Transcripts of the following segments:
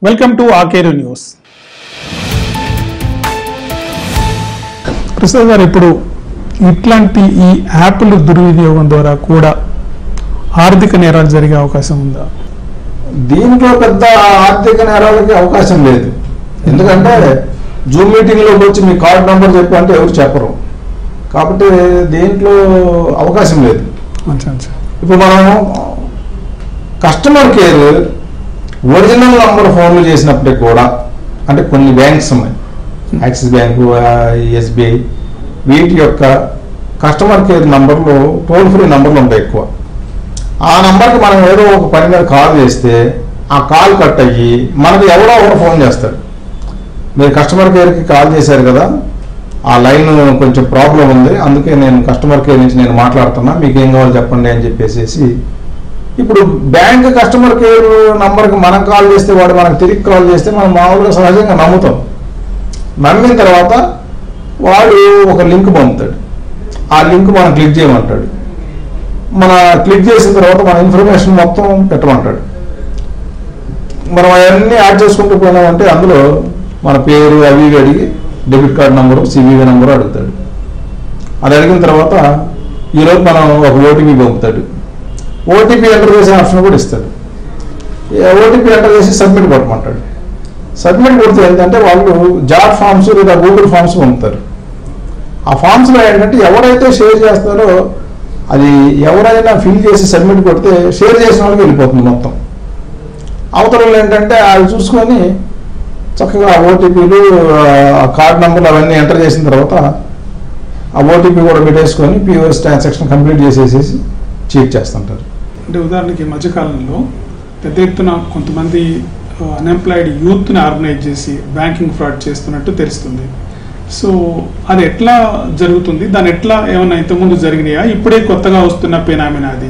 Welcome to Akeru news Prasad garu ఇప్పుడు ఇట్లాంటి ఈ యాప్ల దుర్వినియోగం ద్వారా కూడా ఆర్థిక నేరాలు జరిగే అవకాశం ఉందా దీంట్లో పెద్ద ఆర్థిక నేరాలకి అవకాశం లేదు ఎందుకంటే జూమ్ మీటింగ్లోకి వచ్చి మీ కార్డ్ నెంబర్ చెప్పు అంటే ఎవరు చెప్పరు కాబట్టి దీంట్లో అవకాశం లేదు అచ్చా అచ్చా ఇప్పుడు మనం కస్టమర్ కేర్ ఒరిజినల్ నంబర్ ఫోన్లు చేసినప్పటికి కూడా అంటే కొన్ని బ్యాంక్స్ ఉన్నాయి యాక్సిస్ బ్యాంకు ఎస్బీఐ వీటి యొక్క కస్టమర్ కేర్ నంబర్లు టోల్ ఫ్రీ నంబర్లు ఉంటాయి ఎక్కువ ఆ నంబర్కి మనం ఏదో ఒక పని మీద కాల్ చేస్తే ఆ కాల్ కట్ అయ్యి మనకి ఎవరో ఒకరు ఫోన్ చేస్తాడు మీరు కస్టమర్ కేర్కి కాల్ చేశారు కదా ఆ లైన్ కొంచెం ప్రాబ్లం ఉంది అందుకే నేను కస్టమర్ కేర్ నుంచి నేను మాట్లాడుతున్నా మీకు ఏం కావాలో చెప్పండి అని చెప్పేసి ఇప్పుడు బ్యాంక్ కస్టమర్ కేర్ నంబర్కి మనం కాల్ చేస్తే వాడు మనకు తిరిగి కాల్ చేస్తే మనం మామూలుగా సహజంగా నమ్ముతాం నమ్మిన తర్వాత వాడు ఒక లింక్ పంపుతాడు ఆ లింక్ మనం క్లిక్ చేయమంటాడు మన క్లిక్ చేసిన తర్వాత మన ఇన్ఫర్మేషన్ మొత్తం పెట్టమంటాడు మనం అవన్నీ యాడ్ చేసుకుంటూ పోయినామంటే అందులో మన పేరు అవి ఇవి అడిగి debit card number CVV number అడుగుతాడు అది అడిగిన తర్వాత ఈరోజు మనం ఒక ఓటీపీ పంపుతాడు ఓటీపీ ఎంటర్ చేసే ఆప్షన్ కూడా ఇస్తాడు ఓటీపీ ఎంటర్ చేసి సబ్మిట్ కొట్టమంటాడు సబ్మిట్ కొడితే ఏంటంటే వాళ్ళు జాబ్ ఫామ్స్ లేదా గూగుల్ ఫామ్స్ పంపుతారు ఆ ఫామ్స్లో ఏంటంటే ఎవరైతే షేర్ చేస్తారో అది ఎవరైనా ఫిల్ చేసి సబ్మిట్ కొడితే షేర్ చేసిన వాళ్ళకి వెళ్ళిపోతుంది మొత్తం అవతల వాళ్ళు ఏంటంటే అవి చూసుకొని చక్కగా ఓటీపీలు కార్డ్ నెంబర్లు అవన్నీ ఎంటర్ చేసిన తర్వాత ఆ ఓటీపీ కూడా పెట్టేసుకొని పిఓఎస్ ట్రాన్సాక్షన్ కంప్లీట్ చేసేసేసి చీట్ చేస్తుంటారు అంటే ఉదాహరణకి ఈ మధ్యకాలంలో పెద్ద ఎత్తున కొంతమంది అన్ఎంప్లాయిడ్ యూత్ని ఆర్గనైజ్ చేసి బ్యాంకింగ్ ఫ్రాడ్ చేస్తున్నట్టు తెలుస్తుంది సో అది ఎట్లా జరుగుతుంది దాని ఎట్లా ఏమైనా ఇంతకుముందు జరిగినాయా ఇప్పుడే కొత్తగా వస్తున్న పేనామినా అది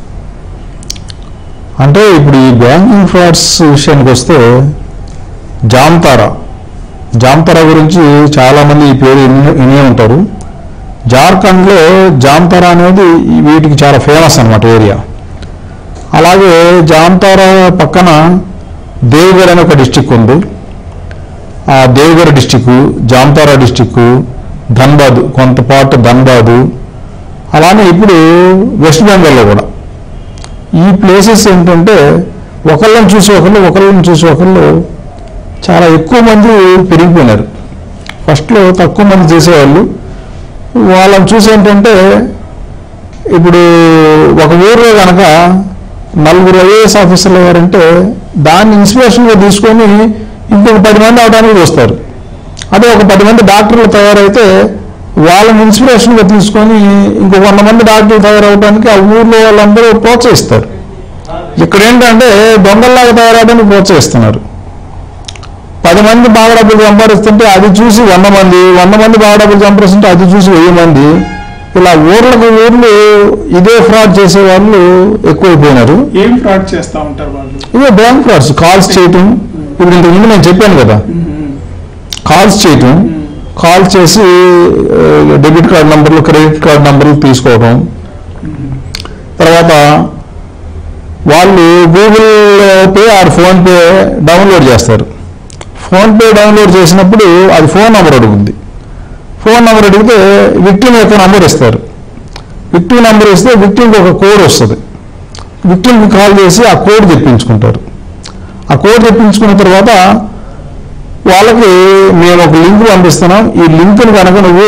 అంటే ఇప్పుడు ఈ బ్యాంకింగ్ ఫ్రాడ్స్ విషయానికి వస్తే జామ్తారా జామ్తారా గురించి చాలామంది ఈ పేరు విని వినే ఉంటారు జార్ఖండ్లో జామ్తారా అనేది ఈ వీటికి చాలా ఫేమస్ అనమాట ఏరియా అలాగే జామ్తారా పక్కన దేవగఢ్ అనే ఒక డిస్టిక్ ఉంది ఆ దేవగఢ్ డిస్టిక్ జామ్తారా డిస్టిక్ ధన్బాద్ కొంత పార్ట్ ధన్బాద్ అలానే ఇప్పుడు వెస్ట్ బెంగాల్లో కూడా ఈ ప్లేసెస్ ఏంటంటే ఒకళ్ళని చూసి ఒకళ్ళు ఒకళ్ళని చూసి ఒకళ్ళు చాలా ఎక్కువ మంది పెరిగిపోయినారు ఫస్ట్లో తక్కువ మంది చేసేవాళ్ళు వాళ్ళని చూసి ఏంటంటే ఇప్పుడు ఒక ఊరిలో కనుక నలుగురు ఐఏఎస్ ఆఫీసర్లు ఎవరంటే దాన్ని ఇన్స్పిరేషన్గా తీసుకొని ఇంకొక పది మంది అవడానికి చూస్తారు అదే ఒక పది మంది డాక్టర్లు తయారైతే వాళ్ళని ఇన్స్పిరేషన్గా తీసుకొని ఇంకో వంద మంది డాక్టర్లు తయారవడానికి ఆ ఊర్లో వాళ్ళందరూ ప్రోత్సహిస్తారు ఇక్కడ ఏంటంటే దొంగల్లాగా తయారవడానికి ప్రోత్సహిస్తున్నారు పది మంది బాగా డబ్బులు సంపాదిస్తుంటే అది చూసి వంద మంది వంద మంది బాగా డబ్బులు సంపాదిస్తుంటే అది చూసి వెయ్యి మంది ఇలా ఊర్లకు ఊర్లు ఇదే ఫ్రాడ్ చేసే వాళ్ళు ఎక్కువైపోయినారు ఏం ఫ్రాడ్ చేస్తూ ఉంటారు వాళ్ళు ఇదే బ్యాంక్ ఫ్రాడ్స్ కాల్స్ చేయటం ఇప్పుడు ఇంతకు ముందు నేను చెప్పాను కదా కాల్స్ చేయటం కాల్ చేసి డెబిట్ కార్డ్ నంబర్లు క్రెడిట్ కార్డ్ నంబర్లు తీసుకోవడం తర్వాత వాళ్ళు Google pay or PhonePe download చేస్తారు ఫోన్పే డౌన్లోడ్ చేసినప్పుడు అది ఫోన్ నెంబర్ అడుగుద్ది ఫోన్ నెంబర్ అడిగితే విక్టిమ్ యొక్క నెంబర్ ఇస్తారు విక్టిమ్ నెంబర్ ఇస్తే విక్టిమ్కి ఒక కోడ్ వస్తుంది విక్టిమ్కి కాల్ చేసి ఆ కోడ్ తెప్పించుకుంటారు ఆ కోడ్ తెప్పించుకున్న తర్వాత వాళ్ళకి మేము ఒక లింక్ పంపిస్తున్నాం ఈ లింక్ని కనుక నువ్వు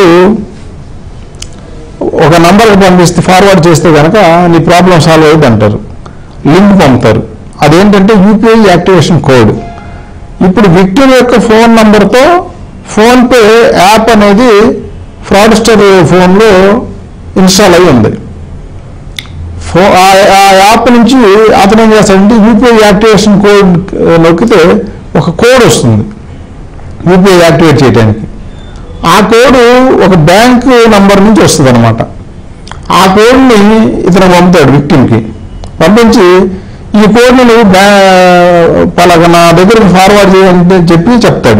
ఒక నంబర్కి పంపిస్తే ఫార్వర్డ్ చేస్తే కనుక నీ ప్రాబ్లం సాల్వ్ అవుతుంది అంటారు లింక్ పంపుతారు అదేంటంటే యూపీఐ యాక్టివేషన్ కోడ్ ఇప్పుడు విక్టిమ్ యొక్క ఫోన్ నంబర్తో ఫోన్పే యాప్ అనేది ఫ్రాడ్స్టర్ ఫోన్లో ఇన్స్టాల్ అయి ఉంది ఫో ఆ ఆ యాప్ నుంచి అతను ఏం చేస్తాడంటే యూపీఐ యాక్టివేషన్ కోడ్ ఆ, నొక్కితే ఒక కోడ్ వస్తుంది యూపీఐ యాక్టివేట్ చేయడానికి ఆ కోడ్ ఒక బ్యాంక్ నంబర్ నుంచి వస్తుంది అనమాట ఆ కోడ్ని ఇతను పంపుతాడు విక్టిమ్కి పంపించి ఈ కోడ్ని నువ్వు బ్యా పలాగా నా దగ్గరికి ఫార్వర్డ్ చేయాలంటే చెప్పి చెప్తాడు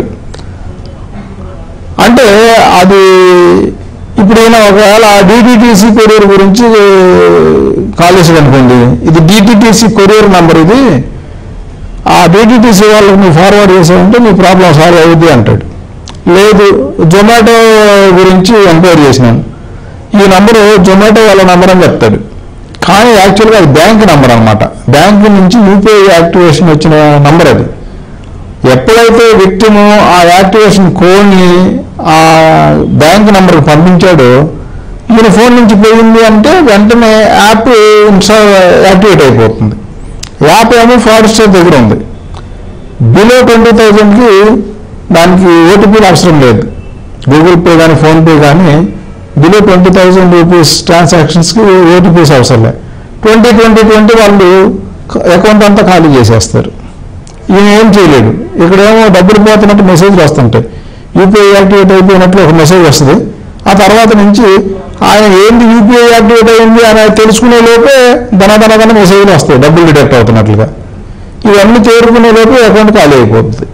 అంటే అది ఇప్పుడు ఈయన ఒకవేళ డిటిటిసి కొరియర్ గురించి కాల్ చేసాడు అనుకోండి ఇది డిటిటిసి కొరియర్ నంబర్ ఇది ఆ డిటిటీసీ వాళ్ళకి నువ్వు ఫార్వర్డ్ చేసావంటే నీ ప్రాబ్లం సాల్వ్ అవుద్ది అంటాడు లేదు జొమాటో గురించి ఎంక్వైరీ చేసినాను ఈ నంబరు జొమాటో వాళ్ళ నంబర్ అని చెప్తాడు కానీ యాక్చువల్గా అది బ్యాంక్ నంబర్ అనమాట బ్యాంక్ నుంచి యూపీఐ యాక్టివేషన్ వచ్చిన నంబర్ అది ఎప్పుడైతే విక్టిమ్ ఆ యాక్టివేషన్ కోడ్ని ఆ బ్యాంక్ నంబర్కి పంపించాడో ఈయన ఫోన్ నుంచి పోయింది అంటే వెంటనే యాప్ ఇన్స్టా యాక్టివేట్ అయిపోతుంది యాప్ ఏమో ఫ్రాడ్స్టర్ దగ్గర ఉంది బిలో ట్వంటీ థౌజండ్కి దానికి ఓటీపీలు అవసరం లేదు గూగుల్ పే కానీ ఫోన్పే కానీ బిలో ట్వంటీ థౌజండ్ రూపీస్ ట్రాన్సాక్షన్స్కి ఓటీపీస్ అవసరం లేదు ట్వంటీ ట్వంటీ ట్వంటీ వాళ్ళు అకౌంట్ అంతా ఖాళీ చేసేస్తారు ఈయన ఏం చేయలేడు ఇక్కడేమో డబ్బులు పోతున్నట్టు మెసేజ్లు వస్తుంటాయి యూపీఐ యాక్టివేట్ అయిపోయినట్లు ఒక మెసేజ్ వస్తుంది ఆ తర్వాత నుంచి ఆయన ఏంది యూపీఐ యాక్టివేట్ అయింది అని తెలుసుకునే లోపే ధనధనధన మెసేజ్లు వస్తాయి డబ్బులు డిడక్ట్ అవుతున్నట్లుగా ఇవన్నీ చేరుకునే లోపే అకౌంట్ ఖాళీ అయిపోతుంది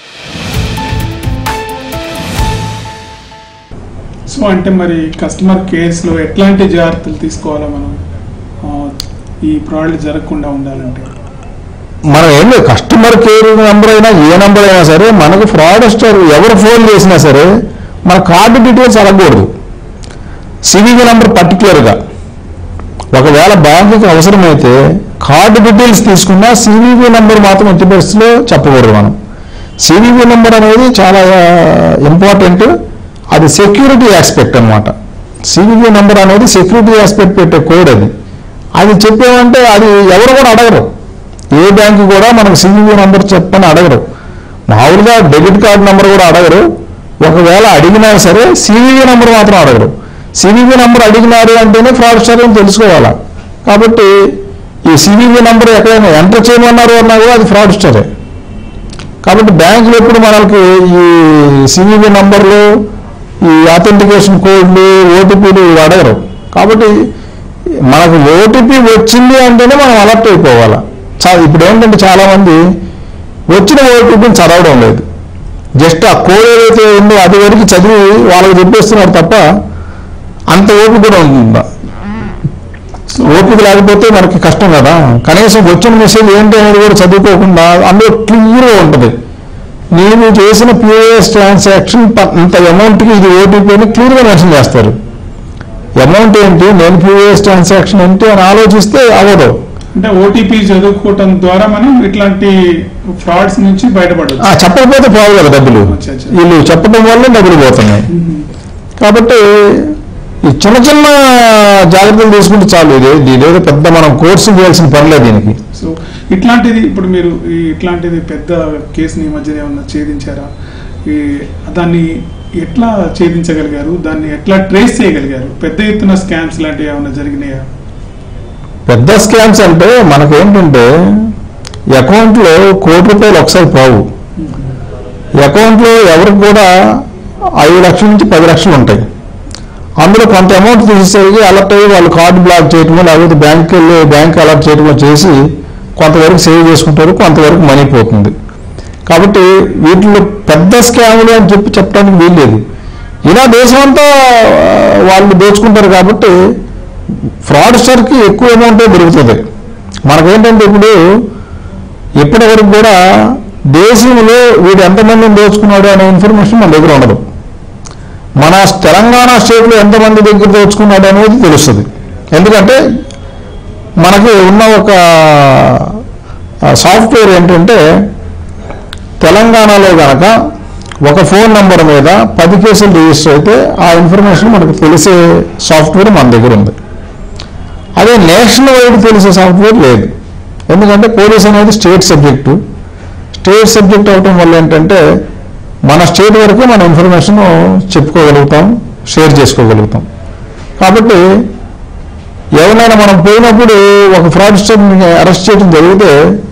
సో అంటే మరి కస్టమర్ కేర్స్లో ఎట్లాంటి జాగ్రత్తలు తీసుకోవాలా మనం ఆ, ఈ ఫ్రాడ్లు జరగకుండా ఉండాలంటే మనం ఏం లేదు కస్టమర్ కేర్ నెంబర్ అయినా ఏ నెంబర్ అయినా సరే మనకు ఫ్రాడస్టర్ ఎవరు ఫోన్ చేసినా సరే మన కార్డు డీటెయిల్స్ అడగకూడదు సివివి నెంబర్ పర్టికులర్గా ఒకవేళ బ్యాంకుకి అవసరమైతే కార్డు డీటెయిల్స్ తీసుకున్నా సివివి నెంబర్ మాత్రం ఎట్టి పరిస్థితిలో చెప్పకూడదు మనం సివివి నెంబర్ అనేది చాలా ఇంపార్టెంట్ అది సెక్యూరిటీ ఆస్పెక్ట్ అనమాట సివివి నెంబర్ అనేది సెక్యూరిటీ ఆస్పెక్ట్ పెట్టే కోడ్ అది అది చెప్పామంటే అది ఎవరు కూడా అడగరు ఏ బ్యాంకు కూడా మనకు సివివి నెంబర్ చెప్పని అడగరు మామూలుగా డెబిట్ కార్డు నెంబర్ కూడా అడగరు ఒకవేళ అడిగినా సరే సివివి నెంబర్ మాత్రం అడగరు సివివి నెంబర్ అడిగినారు అంటేనే ఫ్రాడ్స్టర్ అని తెలుసుకోవాలా కాబట్టి ఈ సివివి నెంబర్ ఎక్కడైనా ఎంటర్ చేయమన్నారు అన్నా కూడా అది ఫ్రాడ్స్టరే కాబట్టి బ్యాంకులు ఎప్పుడు మనకి ఈ సివివి నంబర్లు ఈ అథెంటికేషన్ కోడ్లు ఓటీపీలు ఇవి అడగరు కాబట్టి మనకు ఓటీపీ వచ్చింది అంటేనే మనం అలర్ట్ అయిపోవాలి చా- ఇప్పుడు ఏంటంటే చాలామంది వచ్చిన ఓటీపీని చదవడం లేదు జస్ట్ ఆ కోడ్ ఏదైతే ఉందో అది వరకు చదివి వాళ్ళకి చెప్పేస్తున్నారు తప్ప అంత ఓపిక కూడా ఉంటుందా ఓపిక లేకపోతే మనకి కష్టం కదా కనీసం వచ్చిన మెసేజ్ ఏంటి అనేది కూడా చదువుకోకుండా అందులో క్లియర్గా ఉంటుంది నేను చేసిన పిఓఎస్ ట్రాన్సాక్షన్ ఇంత అమౌంట్కి ఇది ఓటీపీ అని క్లియర్గా మెన్షన్ చేస్తారు అమౌంట్ ఏంటి నేను పిఓఎస్ ట్రాన్సాక్షన్ ఏంటి అని ఆలోచిస్తే అవ్వదు అంటే ఓటీపీ చదువుకోవటం ద్వారా మనం ఇట్లాంటి ఫ్రాడ్స్ నుంచి బయటపడవచ్చు ఆ, చెప్పకపోతే పోవు కదా డబ్బులు అచ్చా, అచ్చా. వీళ్ళు చెప్పడం వల్ల డబ్బులు పోతున్నాయి కాబట్టి ఈ చిన్న చిన్న జాగ్రత్తలు తీసుకుంటే చాలు ఇది ఇదేదో పెద్ద మనం కోర్సు చేయాల్సిన పని లేదు దీనికి సో ఇట్లాంటిది ఇప్పుడు మీరు ఈ ఇట్లాంటిది పెద్ద కేసుని ఈ మధ్యన ఏమన్నా ఛేదించారా ఈ దాన్ని ఎట్లా ఛేదించగలిగారు దాన్ని ఎట్లా ట్రేస్ చేయగలిగారు పెద్ద ఎత్తున స్కామ్స్ లాంటివి ఏమైనా జరిగినాయా పెద్ద స్కామ్స్ అంటే మనకేంటంటే అకౌంట్లో కోటి రూపాయలు ఒకసారి పోవు అకౌంట్లో ఎవరికి కూడా ఐదు లక్షల నుంచి పది లక్షలు ఉంటాయి అందులో కొంత అమౌంట్ తీసేసరికి అలర్ట్ అయ్యి వాళ్ళు కార్డు బ్లాక్ చేయటమో లేకపోతే బ్యాంక్ వెళ్ళి బ్యాంక్ అలర్ట్ చేయటమో చేసి కొంతవరకు సేవ్ చేసుకుంటారు కొంతవరకు మనీ పోతుంది కాబట్టి వీటిలో పెద్ద స్కాములు అని చెప్పి చెప్పడానికి వీల్లేదు ఇలా దేశమంతా ఆ, వాళ్ళు దోచుకుంటారు కాబట్టి ఫ్రాడ్స్టర్కి ఎక్కువ అమౌంటే దొరుకుతుంది మనకేంటంటే ఇప్పుడు ఇప్పటివరకు కూడా దేశంలో వీడు ఎంతమందిని దోచుకున్నాడు అనే ఇన్ఫర్మేషన్ మన దగ్గర ఉండదు మన తెలంగాణ స్టేట్లో ఎంతమంది దగ్గర దోచుకున్నాడు అనేది తెలుస్తుంది ఎందుకంటే మనకి ఉన్న ఒక సాఫ్ట్వేర్ ఏంటంటే తెలంగాణలో గనక ఒక ఫోన్ నంబర్ మీద పది కేసులు రిజిస్టర్ అయితే ఆ ఇన్ఫర్మేషన్ మనకు తెలిసే సాఫ్ట్వేర్ మన దగ్గర ఉంది అదే నేషనల్ వైడ్ తెలిసే సాఫ్ట్వేర్ లేదు ఎందుకంటే పోలీస్ అనేది స్టేట్ సబ్జెక్టు స్టేట్ సబ్జెక్ట్ అవటం వల్ల ఏంటంటే మన స్టేట్ వరకే మన ఇన్ఫర్మేషన్ చెప్పుకోగలుగుతాం షేర్ చేసుకోగలుగుతాం కాబట్టి ఎవరైనా మనం పోయినప్పుడు ఒక ఫ్రాడ్స్టర్ని అరెస్ట్ చేయడం జరిగితే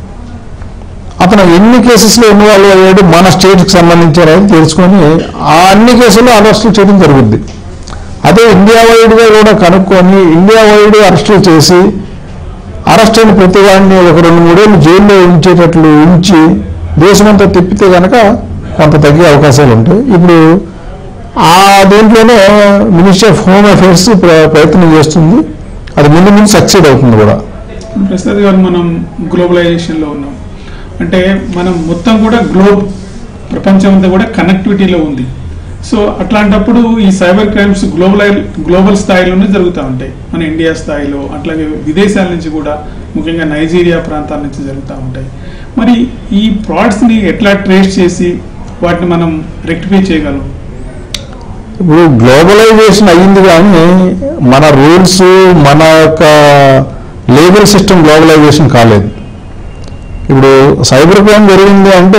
అతను ఎన్ని కేసెస్లో ఇన్వాల్వ్ అయ్యాడు మన స్టేట్కి సంబంధించారని తెలుసుకొని ఆ అన్ని కేసుల్లో అరెస్టులు చేయడం జరుగుద్ది అదే ఇండియా వైడ్గా కూడా కనుక్కొని ఇండియా వైడ్ అరెస్టులు చేసి అరెస్ట్ అయిన ప్రతి వాడిని ఒక రెండు మూడేళ్ళు జైల్లో ఉంచేటట్లు ఉంచి దేశమంతా తిప్పితే కనుక కొంత తగ్గే అవకాశాలు ఉంటాయి ఇప్పుడు ఆ దీంట్లోనే మినిస్ట్రీ ఆఫ్ హోమ్ అఫైర్స్ ప్ర- ప్రయత్నం చేస్తుంది అది ముందు ముందు సక్సీడ్ అవుతుంది కూడా ప్రసాద్ గారు మనం గ్లోబలైజేషన్లో ఉన్నాం అంటే మనం మొత్తం కూడా గ్లోబ్ ప్రపంచం అంతా కూడా కనెక్టివిటీలో ఉంది సో అట్లాంటప్పుడు ఈ సైబర్ క్రైమ్స్ గ్లోబల్ గ్లోబల్ స్థాయిలోనే జరుగుతూ ఉంటాయి మన ఇండియా స్థాయిలో అట్లాగే విదేశాల నుంచి కూడా ముఖ్యంగా నైజీరియా ప్రాంతాల నుంచి జరుగుతూ ఉంటాయి మరి ఈ ఫ్రాడ్స్ని ఎట్లా ట్రేస్ చేసి వాటిని మనం రెక్టిఫై చేయగలం ఇప్పుడు గ్లోబలైజేషన్ అయ్యింది కానీ మన రూల్స్ మన యొక్క లీగల్ సిస్టమ్ గ్లోబలైజేషన్ కాలేదు ఇప్పుడు సైబర్ క్రైమ్ జరిగింది అంటే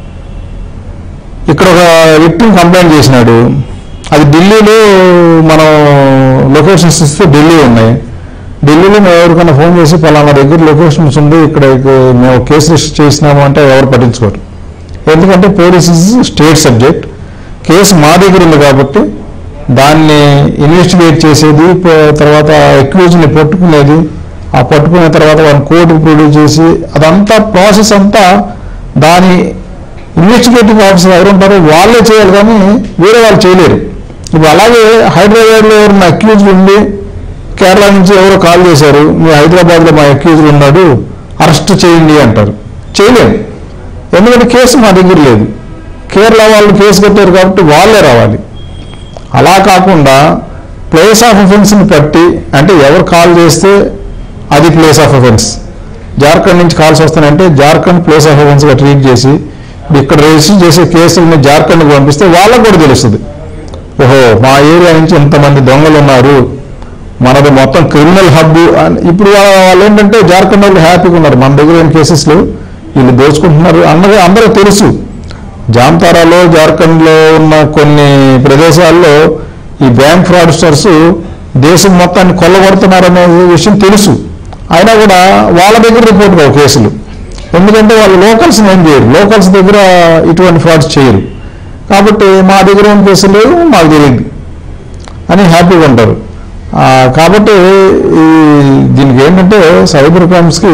ఇక్కడ ఒక వ్యక్తిని కంప్లైంట్ చేసినాడు అది ఢిల్లీలో మనం లొకేషన్స్ ఇస్తే ఢిల్లీ ఉన్నాయి ఢిల్లీలో మేము ఎవరికైనా ఫోన్ చేసి పలానా దగ్గర లొకేషన్స్ ఉంది ఇక్కడ ఇక మేము కేసు రిజిస్టర్ చేసినాము అంటే ఎవరు పట్టించుకోరు ఎందుకంటే police is state subject case మా దగ్గర ఉంది కాబట్టి దాన్ని ఇన్వెస్టిగేట్ చేసేది ప- తర్వాత ఎక్యూజ్ని పట్టుకునేది ఆ పట్టుకున్న తర్వాత వాళ్ళని కోర్టుకు ప్రొడ్యూస్ చేసి అదంతా ప్రాసెస్ అంతా దాని ఇన్వెస్టిగేటింగ్ ఆఫీసర్ ఎవరు ఉంటారో వాళ్ళే చేయాలి కానీ వేరే వాళ్ళు చేయలేరు ఇప్పుడు అలాగే హైదరాబాద్లో ఎవరైనా అక్యూజ్డ్ ఉండి కేరళ నుంచి ఎవరో కాల్ చేశారు మీ హైదరాబాద్లో మా అక్యూజ్డ్ ఉన్నాడు అరెస్ట్ చేయండి అంటారు చేయలేము ఎందుకంటే కేసు మా దగ్గర లేదు కేరళ వాళ్ళు కేసు కట్టారు కాబట్టి వాళ్ళే రావాలి అలా కాకుండా ప్లేస్ ఆఫ్ అఫెన్స్ని బట్టి అంటే ఎవరు కాల్ చేస్తే అది ప్లేస్ ఆఫ్ అఫెన్స్ జార్ఖండ్ నుంచి కాల్స్ వస్తాయంటే జార్ఖండ్ ప్లేస్ ఆఫ్ అఫెన్స్గా ట్రీట్ చేసి ఇప్పుడు ఇక్కడ రిజిస్టర్ చేసే కేసులని జార్ఖండ్కి పంపిస్తే వాళ్ళకు కూడా తెలుస్తుంది ఓహో మా ఏరియా నుంచి ఇంతమంది దొంగలు ఉన్నారు మనది మొత్తం క్రిమినల్ హబ్ అని ఇప్పుడు వాళ్ళ- వాళ్ళు ఏంటంటే జార్ఖండ్ వాళ్ళు హ్యాపీగా ఉన్నారు మన దగ్గర ఏం కేసెస్లు వీళ్ళు దోచుకుంటున్నారు అన్నది అందరూ తెలుసు జామ్తారాలో జార్ఖండ్లో ఉన్న కొన్ని ప్రదేశాల్లో ఈ బ్యాంక్ ఫ్రాడ్స్టర్స్ దేశం మొత్తాన్ని కొల్లగొడుతున్నారనే విషయం తెలుసు అయినా కూడా వాళ్ళ దగ్గర రిపోర్ట్ కావు కేసులు ఎందుకంటే వాళ్ళు లోకల్స్ ఏం చేయరు లోకల్స్ దగ్గర ఇటువంటి ఫ్రాడ్స్ చేయరు కాబట్టి మా దగ్గర ఏం కేసులు లేవు మాకు తెలియదు అని హ్యాపీగా ఉంటారు ఆ, కాబట్టి ఈ దీనికి ఏంటంటే సైబర్ క్రైమ్స్కి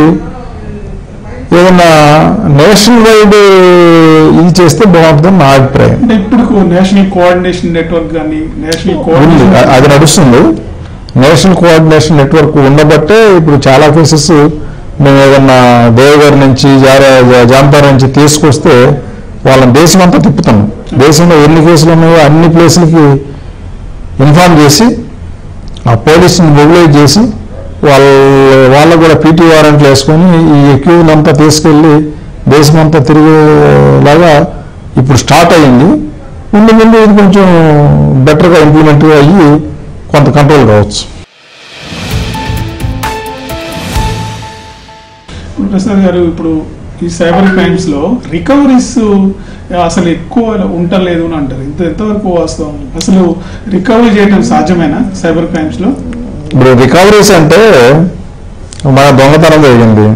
ఏదన్నా నేషనల్ వైడ్ ఇది చేస్తే బాగుంటుందని నా అభిప్రాయం అంటే ఇప్పుడు నేషనల్ కోఆర్డినేషన్ నెట్వర్క్ కానీ నేషనల్ ఉంది కోఆర్డినేషన్ అ- అది నడుస్తుంది నేషనల్ కోఆర్డినేషన్ నెట్వర్క్ ఉండబట్టే ఇప్పుడు చాలా కేసెస్ మేము ఏదన్నా దేవగారి నుంచి జారా- జాంతారా నుంచి తీసుకొస్తే వాళ్ళని దేశం అంతా తిప్పుతున్నాం దేశంలో ఎన్ని కేసులు ఉన్నాయో అన్ని ప్లేసులకి ఇన్ఫార్మ్ చేసి ఆ పోలీసుని మొబిలైజ్ చేసి వాళ్ళ వాళ్ళకు కూడా పీటీ వారెంట్లు వేసుకొని ఈ ఎక్యూజ్ అంతా తీసుకెళ్ళి దేశమంతా తిరిగేలాగా ఇప్పుడు స్టార్ట్ అయ్యింది ముందు ముందు ఇది కొంచెం బెటర్గా ఇంప్లిమెంట్ అయ్యి కొంత కంట్రోల్ కావచ్చు ప్రసాద్ గారు ఇప్పుడు ఈ సైబర్ క్రైమ్స్ లో రికవరీస్ అసలు ఎక్కువ ఉండలేదు అని అంటారు ఇంత ఎంతవరకు వాస్తవం అసలు రికవరీ చేయడం సాధ్యమేనా సైబర్ క్రైమ్స్ లో ఇప్పుడు రికవరీస్ అంటే మన దొంగతనం జరిగింది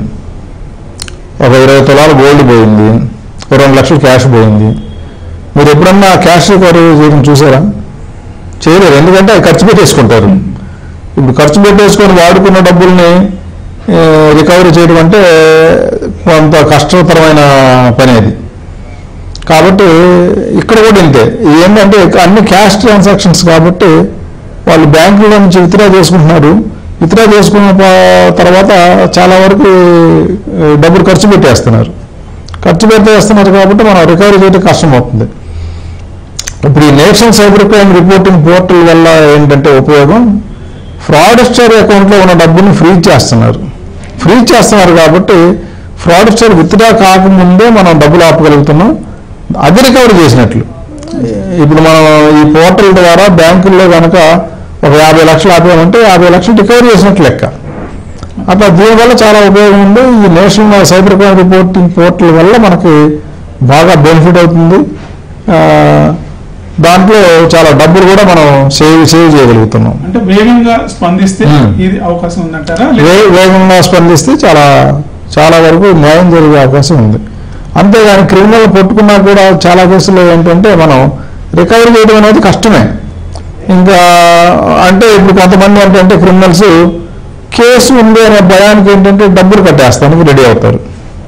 ఒక ఇరవై తులాలు గోల్డ్ పోయింది ఒక రెండు లక్షలు క్యాష్ పోయింది మీరు ఎప్పుడన్నా క్యాష్ రికవరీ చేయడం చూసారా చేయలేరు ఎందుకంటే అది ఖర్చు పెట్టేసుకుంటారు ఇప్పుడు ఖర్చు పెట్టేసుకొని వాడుకున్న డబ్బుల్ని ఏ, రికవరీ చేయడం అంటే కొంత కష్టతరమైన పని అది కాబట్టి ఇక్కడ కూడా ఇంతే ఇది ఏంటంటే అన్ని క్యాష్ ట్రాన్సాక్షన్స్ కాబట్టి వాళ్ళు బ్యాంకుల నుంచి విత్డ్రా చేసుకుంటున్నారు విత్డ్రా చేసుకున్న ప- తర్వాత చాలా వరకు ఏ, డబ్బులు ఖర్చు పెట్టేస్తున్నారు ఖర్చు పెట్టేస్తున్నారు కాబట్టి మనం రికవరీ చేయడం కష్టం అవుతుంది ఇప్పుడు ఈ national cyber crime reporting portal వల్ల ఏంటంటే ఉపయోగం ఫ్రాడ్స్టర్ అకౌంట్లో ఉన్న డబ్బుని ఫ్రీజ్ చేస్తున్నారు ఫ్రీజ్ చేస్తున్నారు కాబట్టి ఫ్రాడ్స్టర్ విత్డ్రా కాకముందే మనం డబ్బులు ఆపగలుగుతున్నాం అది రికవరీ చేసినట్లు ఇప్పుడు మనం ఈ పోర్టల్ ద్వారా బ్యాంకుల్లో కనుక ఒక యాభై లక్షలు ఆపామంటే యాభై లక్షలు రికవరీ చేసినట్లు లెక్క అట్లా దీనివల్ల చాలా ఉపయోగం ఉంది ఈ national cyber crime reporting portal వల్ల మనకి బాగా బెనిఫిట్ అవుతుంది ఆ, దాంట్లో చాలా డబ్బులు కూడా మనం సేవ్ సేవ్ చేయగలుగుతున్నాం అంటే వేగంగా స్పందిస్తే Hmm. ఇది అవకాశం ఉందంటారా వే- వేగంగా స్పందిస్తే చాలా చాలా వరకు న్యాయం జరిగే అవకాశం ఉంది అంతేగాని క్రిమినల్ పట్టుకున్నా కూడా చాలా కేసుల్లో ఏంటంటే మనం రికవరీ చేయడం అనేది కష్టమే ఇంకా అంటే ఇప్పుడు కొంతమంది ఏంటంటే క్రిమినల్స్ కేసు ఉంది అనే భయానికి ఏంటంటే డబ్బులు కట్టేస్తానికి రెడీ అవుతారు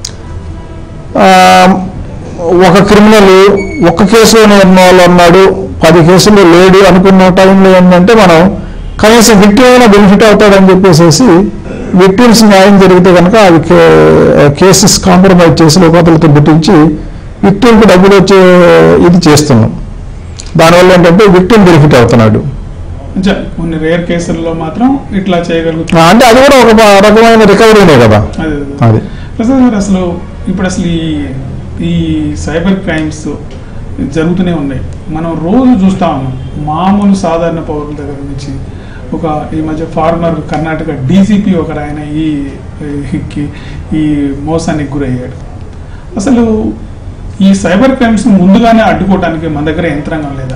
ఆ, ఒక క్రిమినల్ ఒక్క కేసులోనే ఇన్వాల్వ్ అన్నాడు పది కేసుల్లో లేడు అనుకున్న టైంలో ఏంటంటే మనం కనీసం విక్టిమ్ అయినా బెనిఫిట్ అవుతాడని చెప్పేసి విక్టిమ్స్ న్యాయం జరిగితే కనుక అవి కేసెస్ కాంప్రమైజ్ చేసి లోపాతలతో పుట్టించి విక్టిమ్కి డబ్బులు వచ్చే ఇది చేస్తున్నాం దానివల్ల ఏంటంటే విక్టిమ్ బెనిఫిట్ అవుతున్నాడు కొంచెం కొన్ని రేర్ కేసుల్లో మాత్రం ఇట్లా చేయగలుగుతాం ఆ, అంటే అది కూడా ఒక ప- రకమైన రికవరీనే కదా అదే అదే. అది ప్రసాద్ గారు అసలు ఇప్పుడు అసలు ఈ ఈ సైబర్ క్రైమ్స్ జరుగుతూనే ఉన్నాయి మనం రోజు చూస్తా ఉన్నాం మామూలు సాధారణ పౌరుల దగ్గర నుంచి ఒక ఈ మధ్య ఫార్మర్ కర్ణాటక డీసీపీ ఒకరు ఆయన ఈ ఈ- ఈ మోసానికి గురయ్యాడు అసలు ఈ సైబర్ క్రైమ్స్ ముందుగానే అడ్డుకోవడానికి మన దగ్గర యంత్రాంగం లేదా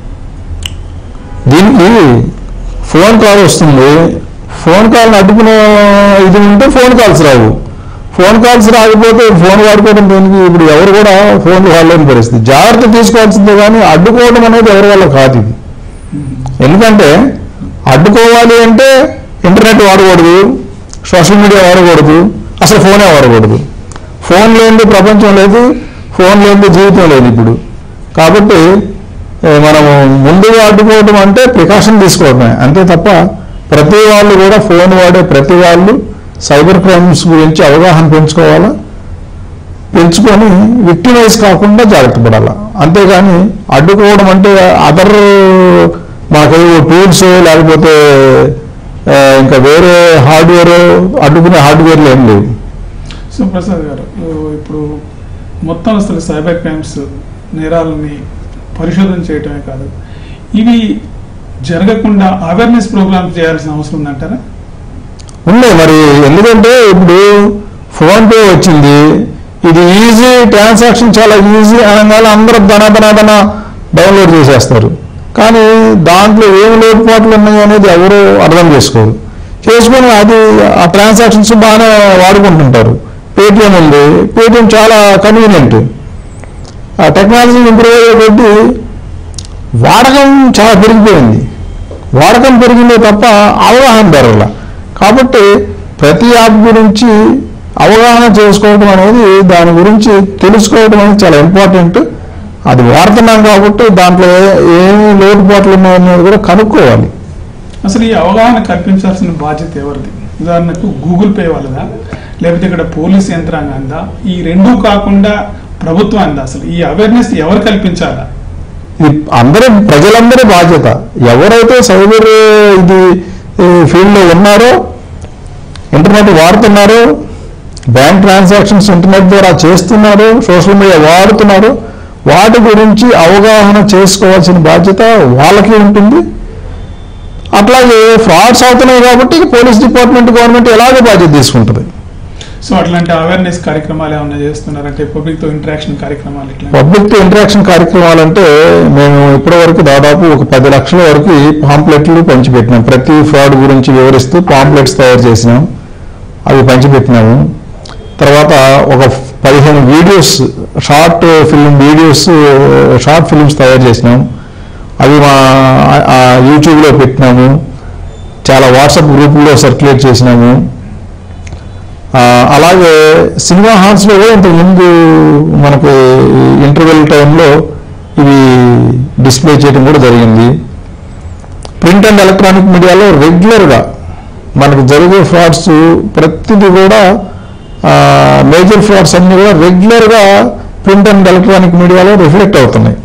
దీనికి ఫోన్ కాల్ వస్తుంది ఫోన్ కాల్ని అడ్డుకునే ఇది ఉంటే ఫోన్ కాల్స్ రావు ఫోన్ కాల్స్ రాకపోతే ఫోన్ వాడుకోవడం దేనికి ఇప్పుడు ఎవరు కూడా ఫోన్లు వాడలేని పరిస్థితి జాగ్రత్త తీసుకోవాల్సిందే కానీ అడ్డుకోవడం అనేది ఎవరి వల్ల కాదు ఇది ఎందుకంటే అడ్డుకోవాలి అంటే ఇంటర్నెట్ వాడకూడదు సోషల్ మీడియా వాడకూడదు అసలు ఫోనే వాడకూడదు ఫోన్ లేనిది ప్రపంచం లేదు ఫోన్ లేనిది జీవితం లేదు ఇప్పుడు కాబట్టి ఏ, మనము ముందుగా అడ్డుకోవడం అంటే ప్రికాషన్ తీసుకోవడమే అంతే తప్ప ప్రతి వాళ్ళు కూడా ఫోన్ వాడే ప్రతి వాళ్ళు సైబర్ క్రైమ్స్ గురించి అవగాహన పెంచుకోవాలా పెంచుకొని విక్టిమైజ్ కాకుండా జాగ్రత్త పడాలి అంతేగాని అడ్డుకోవడం అంటే అదర్ మాకేవో టూల్స్ లేకపోతే ఆ, ఇంకా వేరే హార్డ్వేర్ అడ్డుకునే హార్డ్వేర్లు ఏం లేవు సో ప్రసాద్ గారు ఇప్పుడు మొత్తం అసలు సైబర్ క్రైమ్స్ నేరాలని పరిశోధన చేయటమే కాదు ఇవి జరగకుండా అవేర్నెస్ ప్రోగ్రామ్స్ చేయాల్సిన అవసరం ఉందంటారా ఉన్నాయి మరి ఎందుకంటే ఇప్పుడు ఫోన్ పే వచ్చింది ఇది ఈజీ ట్రాన్సాక్షన్ చాలా ఈజీ అనగానే అందరూ ధన ధన ధన డౌన్లోడ్ చేసేస్తారు కానీ దాంట్లో ఏం లోటుపాట్లు ఉన్నాయి అనేది ఎవరు అర్థం చేసుకోరు చేసుకొని అది ఆ ట్రాన్సాక్షన్స్ బాగానే వాడుకుంటుంటారు పేటిఎం ఉంది పేటిఎం చాలా కన్వీనియంట్ ఆ టెక్నాలజీ ఇంప్రూవ్ అయ్యే కొద్దీ వాడకం చాలా పెరిగిపోయింది వాడకం పెరిగిందే తప్ప అవగాహన పెరగల కాబట్టి ప్రతి యాప్ గురించి అవగాహన చేసుకోవడం అనేది దాని గురించి తెలుసుకోవడం అనేది చాలా ఇంపార్టెంట్ అది వాడుతున్నాం కాబట్టి దాంట్లో ఏ- ఏమి లోటుపాట్లు ఉన్నాయనేది కూడా కనుక్కోవాలి అసలు ఈ అవగాహన కల్పించాల్సిన బాధ్యత ఎవరిది ఉదాహరణకు గూగుల్ పే వాళ్ళదా లేకపోతే ఇక్కడ పోలీస్ యంత్రాంగందా ఈ రెండూ కాకుండా ప్రభుత్వాందా అసలు ఈ అవేర్నెస్ ఎవరు కల్పించాలా ఇది అందరూ ప్రజలందరి బాధ్యత ఎవరైతే సైబర్ ఇది ఫీల్డ్లో ఉన్నారో ఇంటర్నెట్ వాడుతున్నారో బ్యాంక్ ట్రాన్సాక్షన్స్ ఇంటర్నెట్ ద్వారా చేస్తున్నారు సోషల్ మీడియా వాడుతున్నారు వాటి గురించి అవగాహన చేసుకోవాల్సిన బాధ్యత వాళ్ళకి ఉంటుంది అట్లాగే ఫ్రాడ్స్ అవుతున్నాయి కాబట్టి పోలీస్ డిపార్ట్మెంట్ గవర్నమెంట్ ఎలాగో బాధ్యత తీసుకుంటుంది సో అట్లాంటి అవేర్నెస్ కార్యక్రమాలు ఏమైనా చేస్తున్నారంటే పబ్లిక్ తో ఇంటరాక్షన్ కార్యక్రమాలు ఇట్లా పబ్లిక్ తో ఇంటరాక్షన్ కార్యక్రమాలంటే మేము ఇప్పటి వరకు దాదాపు ఒక పది లక్షల వరకు పాంప్లెట్లు పంచిపెట్టినాం ప్రతి ఫ్రాడ్ గురించి వివరిస్తూ పాంప్లెట్స్ తయారు చేసినాం అవి పంచిపెట్టినాము తర్వాత ఒక పదిహేను videos short film videos short films తయారు చేసినాం అవి మా ఆ యూట్యూబ్లో పెట్టినాము చాలా వాట్సాప్ గ్రూపుల్లో సర్క్యులేట్ చేసినాము ఆ, అలాగే సినిమా హాల్స్లో కూడా ఇంతకుముందు మనకి ఇంటర్వెల్ టైంలో ఇవి డిస్ప్లే చేయడం కూడా జరిగింది ప్రింట్ అండ్ ఎలక్ట్రానిక్ మీడియాలో రెగ్యులర్గా మనకు జరిగే ఫ్రాడ్స్ ప్రతిదీ కూడా మేజర్ ఫ్రాడ్స్ అన్ని కూడా రెగ్యులర్గా ప్రింట్ అండ్ ఎలక్ట్రానిక్ మీడియాలో రిఫ్లెక్ట్ అవుతున్నాయి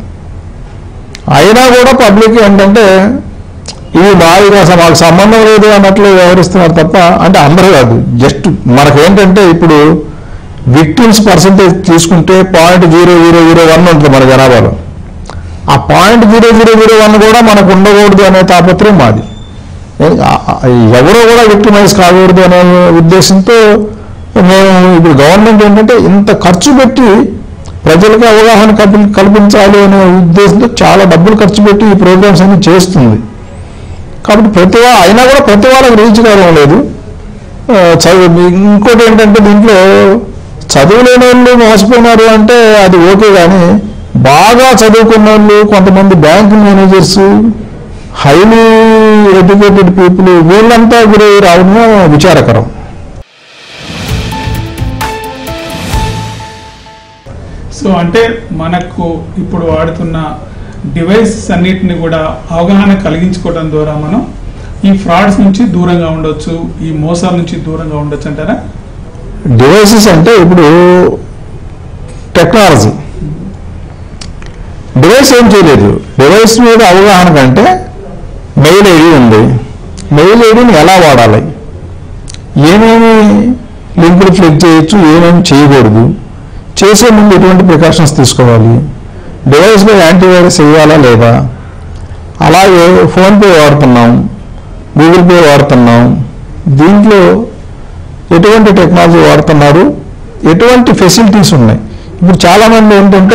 అయినా కూడా పబ్లిక్ ఏంటంటే ఇవి మాది అసలు మాకు సంబంధం లేదు అన్నట్లు వ్యవహరిస్తున్నారు తప్ప అంటే అందరూ కాదు జస్ట్ మనకేంటంటే ఇప్పుడు విక్టిమ్స్ పర్సంటేజ్ తీసుకుంటే point zero zero zero one ఉంటుంది మన జనాభాలో ఆ point zero zero zero one కూడా మనకు ఉండకూడదు అనే తాపత్రయం మాది ఏ- ఆ- ఆ- ఎవరో కూడా విక్టిమైజ్ కాకూడదు అనే ఉద్దేశంతో మేము ఇప్పుడు గవర్నమెంట్ ఏంటంటే ఇంత ఖర్చు పెట్టి ప్రజలకు అవగాహన కల్పి- కల్పించాలి అనే ఉద్దేశంతో చాలా డబ్బులు ఖర్చు పెట్టి ఈ ప్రోగ్రామ్స్ అన్ని చేస్తుంది కాబట్టి ప్రతి వా అయినా కూడా ప్రతి వాళ్ళకి రీచ్ కావడం లేదు ఆ, చదువు ఇంకోటి ఏంటంటే దీంట్లో చదువు లేని వాళ్ళు మోసపోయినారు అంటే అది ఓకే కానీ బాగా చదువుకున్న వాళ్ళు కొంతమంది bank managers highly educated people వీళ్ళంతా గురి రావడమే విచారకరం సో అంటే మనకు ఇప్పుడు వాడుతున్న డివైస్ అన్నిటిని కూడా అవగాహన కలిగించుకోవడం ద్వారా మనం ఈ ఫ్రాడ్స్ నుంచి దూరంగా ఉండొచ్చు ఈ మోసాల నుంచి దూరంగా ఉండొచ్చు అంటారా డివైసెస్ అంటే ఇప్పుడు టెక్నాలజీ డివైస్ ఏం చేయలేదు డివైస్ మీద అవగాహన కంటే మెయిల్ ఐడి ఉంది మెయిల్ ఐడిని ఎలా వాడాలి ఏమేమి లింకులు క్లిక్ చేయొచ్చు ఏమేమి చేయకూడదు చేసే ముందు ఎటువంటి ప్రికాషన్స్ తీసుకోవాలి డివైస్ మీద యాంటీవైరస్ వేయాలా లేదా అలాగే ఫోన్పే వాడుతున్నాం గూగుల్ పే వాడుతున్నాం దీంట్లో ఎటువంటి టెక్నాలజీ వాడుతున్నారు ఎటువంటి ఫెసిలిటీస్ ఉన్నాయి ఇప్పుడు చాలామంది ఏంటంటే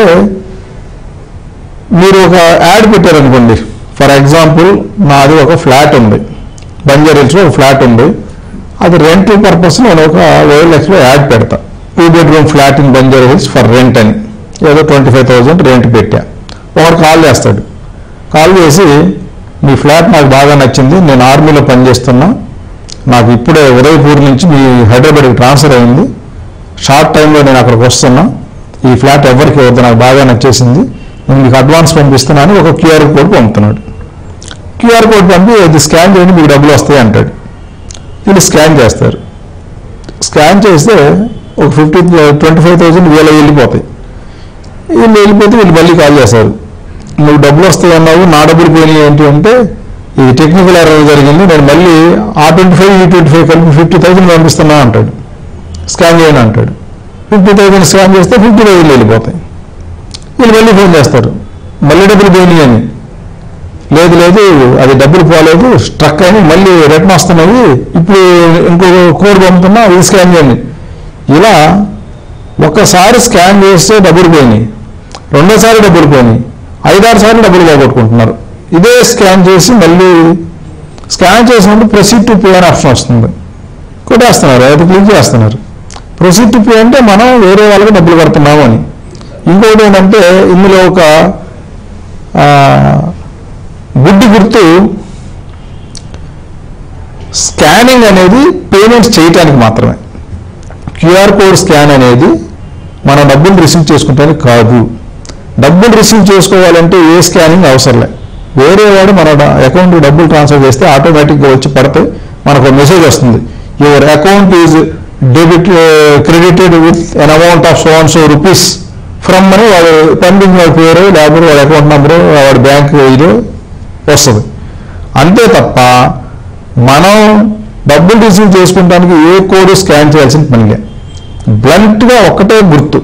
మీరు ఒక యాడ్ పెట్టారనుకోండి ఫర్ ఎగ్జాంపుల్ నాది ఒక ఫ్లాట్ ఉంది బంజారా హిల్స్లో ఒక ఫ్లాట్ ఉంది అది రెంట్ పర్పస్ నేను ఒక ఓఎల్ఎక్స్లో యాడ్ పెడతా two bedroom flat in Banjara Hills for rent అని ఏదో ట్వంటీ ఫైవ్ థౌజండ్ రెంట్ పెట్టా ఒకడు కాల్ చేస్తాడు కాల్ చేసి మీ ఫ్లాట్ నాకు బాగా నచ్చింది నేను ఆర్మీలో పనిచేస్తున్నా నాకు ఇప్పుడే ఉదయపూర్ నుంచి మీ హైదరాబాద్కి ట్రాన్స్ఫర్ అయింది షార్ట్ టైంలో నేను అక్కడికి వస్తున్నా ఈ ఫ్లాట్ ఎవరికి వద్దు నాకు బాగా నచ్చేసింది నేను మీకు అడ్వాన్స్ పంపిస్తున్నాను ఒక క్యూఆర్ కోడ్ పంపుతున్నాడు క్యూఆర్ కోడ్ పంపి ఇది స్కాన్ చేయండి మీకు డబ్బులు వస్తాయి అంటాడు వీళ్ళు స్కాన్ చేస్తారు స్కాన్ చేస్తే ఒక ఫిఫ్టీ ట్వంటీ ఫైవ్ థౌసండ్ వీళ్ళ వెళ్ళిపోతాయి వీళ్ళు వెళ్ళిపోతే వీళ్ళు మళ్ళీ కాల్ చేస్తారు నువ్వు డబ్బులు వస్తాయి అన్నావు నా డబ్బులు పోయినాయి ఏంటి అంటే ఇది టెక్నికల్ ఎర్రర్ జరిగింది నేను మళ్ళీ ఆ ట్వంటీ ఫైవ్ ఈ ట్వంటీ ఫైవ్ కలిపి ఫిఫ్టీ థౌసండ్ పంపిస్తున్నా అంటాడు స్కాన్ చేయను అంటాడు ఫిఫ్టీ థౌసండ్ స్కాన్ చేస్తే ఫిఫ్టీ థౌసండ్ వెళ్ళిపోతాయి వీళ్ళు మళ్ళీ ఫోన్ చేస్తారు మళ్ళీ డబ్బులు పోయినాయి అని లేదు లేదు అది డబ్బులు పోలేదు స్ట్రక్ అని మళ్ళీ రిటర్న్ వస్తున్నాయి ఇప్పుడు ఇంకో కోడ్ పంపుతున్నా ఇది స్కాన్ చేయండి ఇలా ఒకసారి స్కాన్ చేస్తే డబ్బులు పోయినాయి రెండోసారి డబ్బులు పోయినాయి ఐదారు సార్లు డబ్బులు పోగొట్టుకుంటున్నారు ఇదే స్కాన్ చేసి మళ్ళీ స్కాన్ చేసినప్పుడు ప్రొసీడ్ టు పే అనే ఆప్షన్ వస్తుంది కొట్టేస్తున్నారు అది క్లిక్ చేస్తున్నారు ప్రొసీడ్ టు పే అంటే మనం వేరే వాళ్ళకి డబ్బులు కడుతున్నాము అని ఇంకోటి ఏంటంటే ఇందులో ఒక ఆ, గుడ్డి గుర్తు స్కానింగ్ అనేది పేమెంట్స్ చేయటానికి మాత్రమే క్యూఆర్ కోడ్ స్కాన్ అనేది మన డబ్బులు రిసీవ్ చేసుకుంటానికి కాదు డబ్బులు రిసీవ్ చేసుకోవాలంటే ఏ స్కానింగ్ అవసరం లే వేరే వాడు మన అకౌంట్ డబ్బులు ట్రాన్స్ఫర్ చేస్తే ఆటోమేటిక్గా వచ్చి పడితే మనకు మెసేజ్ వస్తుంది your account is debit credited with an amount of so and so rupees from అని వాడు పెండింగ్ వాడి పేరు లేకపోతే వాడి అకౌంట్ నెంబరు వాడి బ్యాంక్ ఇది వస్తుంది అంతే తప్ప మనం డబ్బులు రిసీవ్ చేసుకుంటానికి ఏ కోడ్ స్కాన్ చేయాల్సిన పని లేదు బ్లంట్గా ఒక్కటే గుర్తు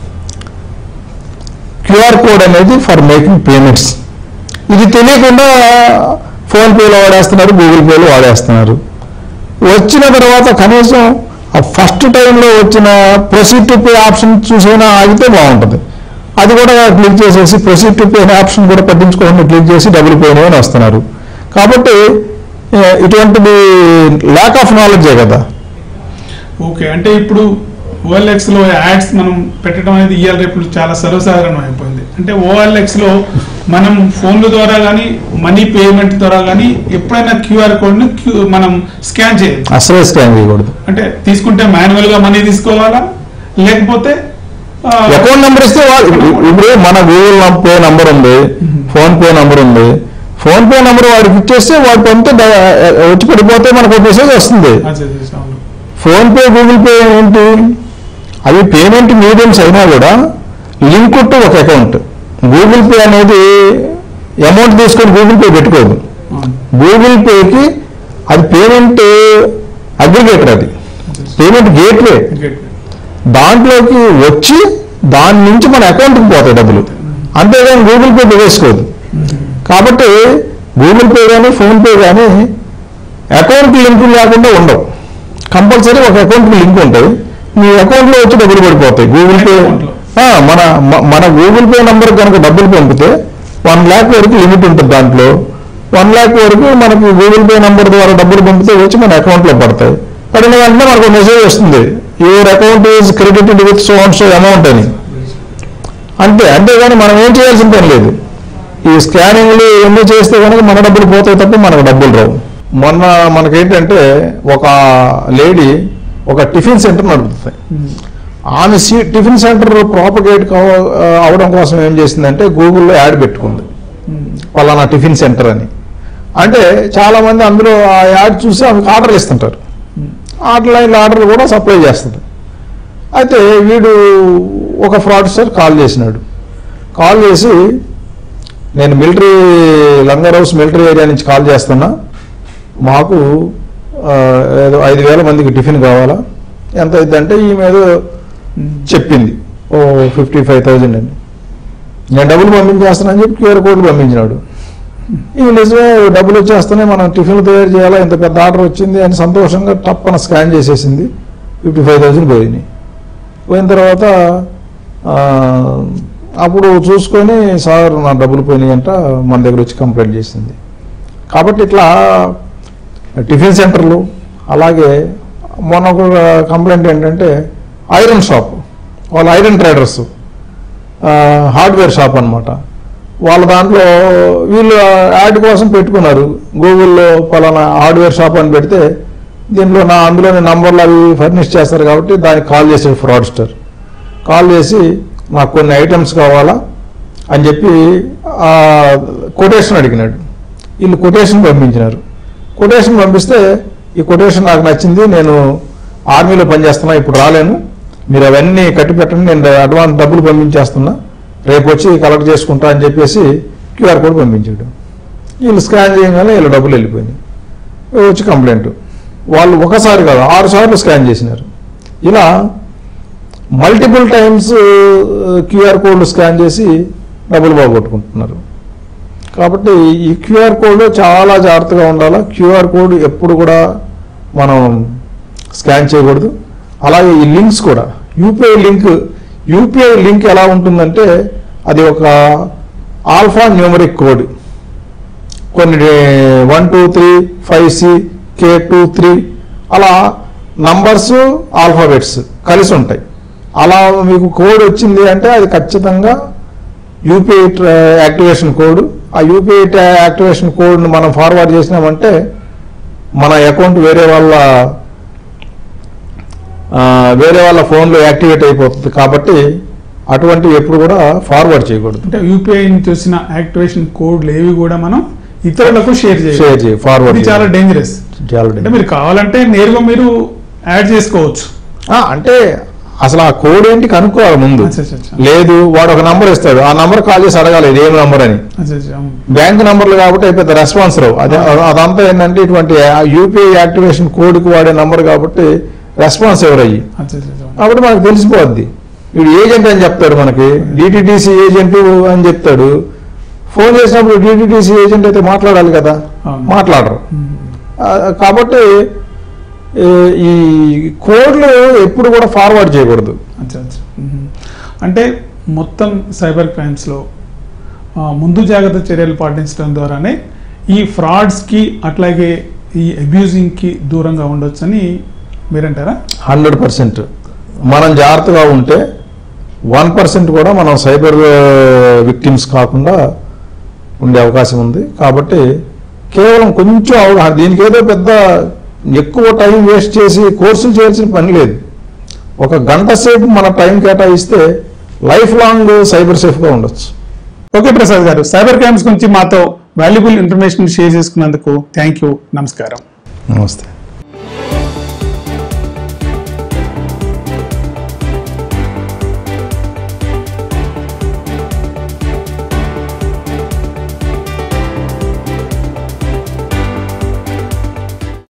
క్యూఆర్ కోడ్ అనేది ఫర్ మేకింగ్ పేమెంట్స్ ఇది తెలియకుండా ఫోన్పేలో వాడేస్తున్నారు గూగుల్ పేలో వాడేస్తున్నారు వచ్చిన తర్వాత కనీసం ఆ ఫస్ట్ టైంలో వచ్చిన ప్రొసీడ్ టు పే ఆప్షన్ చూసైనా ఆగితే బాగుంటుంది అది కూడా క్లిక్ చేసేసి ప్రొసీడ్ టు పే ఆప్షన్ కూడా పట్టించుకోకుండా క్లిక్ చేసి డబ్బులు పోయినాయి అని వస్తున్నారు కాబట్టి ఏ, ఇటువంటిది ల్యాక్ ఆఫ్ నాలెడ్జే కదా ఓకే అంటే ఇప్పుడు ఓఎల్ఎక్స్ లో యాడ్స్ మనం పెట్టడం అనేది ఇవాళ రేపు చాలా సర్వసాధారణం అయిపోయింది అంటే ఓఎల్ఎక్స్ లో మనం ఫోన్ల ద్వారా కానీ మనీ పేమెంట్ ద్వారా కానీ ఎప్పుడైనా క్యూఆర్ కోడ్ ను క్యూ- మనం స్కాన్ చేయొచ్చు అసలే స్కాన్ చేయకూడదు అంటే తీసుకుంటే మాన్యువల్ గా మనీ తీసుకోవాలా లేకపోతే ఆ, అకౌంట్ నెంబర్ ఇస్తే వాళ్ళు ఇప్పుడు మన గూగుల్ పే నంబర్ ఉంది ఫోన్ పే నంబర్ ఉంది ఫోన్ పే నంబర్ వాడికి ఇచ్చేస్తే వాడు పంపితే డ- వచ్చి పడిపోతే మనకు మెసేజ్ వస్తుంది అచ్చా, అచ్చా, అవును. ఫోన్ పే గూగుల్ పే ఏంటి అవి పేమెంట్ మీడియంస్ అయినా కూడా లింక్ టు ఒక అకౌంట్ గూగుల్ పే అనేది అమౌంట్ తీసుకొని గూగుల్ పే పెట్టుకోదు అవును. గూగుల్ పేకి అది పేమెంట్ అగ్రిగేటర్ అది పేమెంట్ గేట్వే Great. దాంట్లోకి వచ్చి దాని నుంచి మన అకౌంట్కి పోతాయి డబ్బులు అంతేగాని గూగుల్ పే వేసుకోదు కాబట్టి గూగుల్ పే కానీ ఫోన్పే కానీ అకౌంట్ లింక్ లేకుండా ఉండవు కంపల్సరీ ఒక అకౌంట్కి లింక్ ఉంటుంది మీ అకౌంట్లో వచ్చి డబ్బులు పడిపోతాయి గూగుల్ పే Account లో. ఆ, మన మ- మన గూగుల్ పే నంబర్ కనుక డబ్బులు పంపితే వన్ ల్యాక్ వరకు లిమిట్ ఉంటుంది దాంట్లో వన్ ల్యాక్ వరకు మనకి గూగుల్ పే నంబర్ ద్వారా డబ్బులు పంపితే వచ్చి మన అకౌంట్లో పడతాయి పడిన వెంటనే మనకు మెసేజ్ వస్తుంది your account is credited with so and so amount అని అంతే అంతేగాని మనం ఏం చేయాల్సిన పని లేదు ఈ స్కానింగ్లు ఇవన్నీ చేస్తే కనుక మన డబ్బులు పోతాయి తప్ప మనకు డబ్బులు రావు మొన్న మనకేంటంటే ఒక లేడీ ఒక టిఫిన్ సెంటర్ నడుపుతుంది ఆమె సీ టిఫిన్ సెంటర్ ప్రాపగేట్ అవడం కోసం ఏం చేసిందంటే గూగుల్లో యాడ్ పెట్టుకుంది పలానా టిఫిన్ సెంటర్ అని అంటే చాలా మంది అందులో ఆ యాడ్ చూసి ఆమెకు ఆర్డర్లు ఇస్తుంటారు ఆన్లైన్ ఆర్డర్లు కూడా సప్లై చేస్తుంది అయితే వీడు ఒక ఫ్రాడ్స్టర్ కాల్ చేసినాడు కాల్ చేసి నేను military Langar House military area నుంచి కాల్ చేస్తున్నా మాకు ఆ, ఏదో ఐదు వేల మందికి టిఫిన్ కావాలా ఎంత అవుతుందంటే ఈమె ఏదో చెప్పింది ఓ ఫిఫ్టీ ఫైవ్ థౌజండ్ అని నేను డబ్బులు పంపించేస్తానని చెప్పి క్యూఆర్ కోడ్ పంపించినాడు ఇవి నిజమే డబ్బులు వచ్చేస్తున్నాయి మనం టిఫిన్లు తయారు చేయాలా ఇంత పెద్ద ఆర్డర్ వచ్చింది అని సంతోషంగా టప్పన స్కాన్ చేసేసింది ఫిఫ్టీ ఫైవ్ థౌజండ్ పోయినాయి పోయిన తర్వాత ఆ, అప్పుడు చూసుకొని సార్ నా డబ్బులు పోయినాయి అంట మన దగ్గర వచ్చి కంప్లైంట్ చేసింది కాబట్టి ఇట్లా టిఫిన్ సెంటర్లు అలాగే మొన్న ఒక కంప్లైంట్ ఏంటంటే ఐరన్ షాప్ వాళ్ళ ఐరన్ ట్రేడర్స్ హార్డ్వేర్ షాప్ అన్నమాట వాళ్ళ దాంట్లో వీళ్ళు యాడ్ కోసం పెట్టుకున్నారు గూగుల్లో పలానా హార్డ్వేర్ షాప్ అని పెడితే దీంట్లో నా అందులోని నంబర్లు అవి ఫర్నిష్ చేస్తారు కాబట్టి దానికి కాల్ చేసాడు ఫ్రాడ్స్టర్ కాల్ చేసి నాకు కొన్ని ఐటమ్స్ కావాలా అని చెప్పి కొటేషన్ అడిగినాడు వీళ్ళు కొటేషన్ పంపించినారు కొటేషన్ పంపిస్తే ఈ కొటేషన్ నాకు నచ్చింది నేను ఆర్మీలో పనిచేస్తున్నా ఇప్పుడు రాలేను మీరు అవన్నీ కట్టి పెట్టండి నేను అడ్వాన్స్ డబ్బులు పంపించేస్తున్నా రేపు వచ్చి కలెక్ట్ చేసుకుంటా అని చెప్పేసి క్యూఆర్ కోడ్ పంపించాడు వీళ్ళు స్కాన్ చేయగానే వీళ్ళ డబ్బులు వెళ్ళిపోయినాయి వచ్చి కంప్లైంట్ వాళ్ళు ఒకసారి కాదు ఆరు సార్లు స్కాన్ చేసినారు ఇలా మల్టిపుల్ టైమ్స్ క్యూఆర్ కోడ్లు స్కాన్ చేసి డబ్బులు బాగొట్టుకుంటున్నారు కాబట్టి ఈ క్యూఆర్ కోడ్ చాలా జాగ్రత్తగా ఉండాలి క్యూఆర్ కోడ్ ఎప్పుడు కూడా మనం స్కాన్ చేయకూడదు అలాగే ఈ లింక్స్ కూడా యూపీఐ లింక్ యూపీఐ లింక్ ఎలా ఉంటుందంటే అది ఒక ఆల్ఫా న్యూమరిక్ కోడ్ కొన్ని one two three five C K two three అలా నంబర్స్ ఆల్ఫాబెట్స్ కలిసి ఉంటాయి అలా మీకు కోడ్ వచ్చింది అంటే అది ఖచ్చితంగా యూపీఐ యాక్టివేషన్ కోడ్ ఆ యూపీఐ యాక్టివేషన్ కోడ్ని మనం ఫార్వర్డ్ చేసినామంటే మన అకౌంట్ వేరే వాళ్ళ ఆ, వేరే వాళ్ళ ఫోన్లో యాక్టివేట్ అయిపోతుంది కాబట్టి అటువంటివి ఎప్పుడు కూడా ఫార్వర్డ్ చేయకూడదు అంటే యూపీఐ చూసిన యాక్టివేషన్ కోడ్లు ఏవి కూడా మనం ఇతరులకు షేర్ షేర్ చేయాలి చేయ ఫార్వర్డ్ ఇది చాలా డేంజరస్ చాలా అంటే మీరు కావాలంటే నేరుగా మీరు యాడ్ చేసుకోవచ్చు ఆ, అంటే అసలు ఆ కోడ్ ఏంటి కనుక్కోవాలి ముందు అచ్చా, అచ్చా, అచ్చా. లేదు వాడు ఒక నంబర్ ఇస్తాడు ఆ నంబర్ కాల్ చేసి అడగాలి ఇది ఏం నంబర్ అని అచ్చా, అచ్చా, అవును. బ్యాంక్ నంబర్లు కాబట్టి పెద్ద రెస్పాన్స్ రావు అదే అదంతా ఏంటంటే ఇటువంటి యూపీఐ యాక్టివేషన్ కోడ్కి వాడే నంబర్ కాబట్టి రెస్పాన్స్ ఎవరయ్యి అచ్చా, అచ్చా, అవును. కాబట్టి మనకు తెలిసిపోద్ది వీడు ఏజెంట్ అని చెప్తాడు మనకి డిటిడిసి ఏజెంట్ అని చెప్తాడు ఫోన్ చేసినప్పుడు డిటిడిసి ఏజెంట్ అయితే మాట్లాడాలి కదా అవును. మాట్లాడరు ఆ, కాబట్టి ఏ, ఈ కోడ్లు ఎప్పుడు కూడా ఫార్వర్డ్ చేయకూడదు అచ్చా అచ్చా మ్మ్. అంటే మొత్తం సైబర్ క్రైమ్స్లో ఆ, ముందు జాగ్రత్త చర్యలు పాటించడం ద్వారానే ఈ ఫ్రాడ్స్కి అట్లాగే ఈ అబ్యూజింగ్కి దూరంగా ఉండొచ్చని మీరంటారా హండ్రెడ్ పర్సెంట్ మనం జాగ్రత్తగా ఉంటే వన్ పర్సెంట్ కూడా మనం సైబర్ విక్టిమ్స్ కాకుండా ఉండే అవకాశం ఉంది కాబట్టి కేవలం కొంచెం అవగాహన దీనికి ఏదో పెద్ద ఎక్కువ టైం వేస్ట్ చేసి కోర్సులు చేయాల్సిన పని లేదు ఒక గంట సేపు మన టైం కేటాయిస్తే లైఫ్ లాంగ్ సైబర్ సేఫ్గా ఉండొచ్చు ఓకే ప్రసాద్ గారు సైబర్ క్రైమ్స్ గురించి మాతో వాల్యుబుల్ ఇన్ఫర్మేషన్ షేర్ చేసుకున్నందుకు థ్యాంక్ యూ నమస్కారం నమస్తే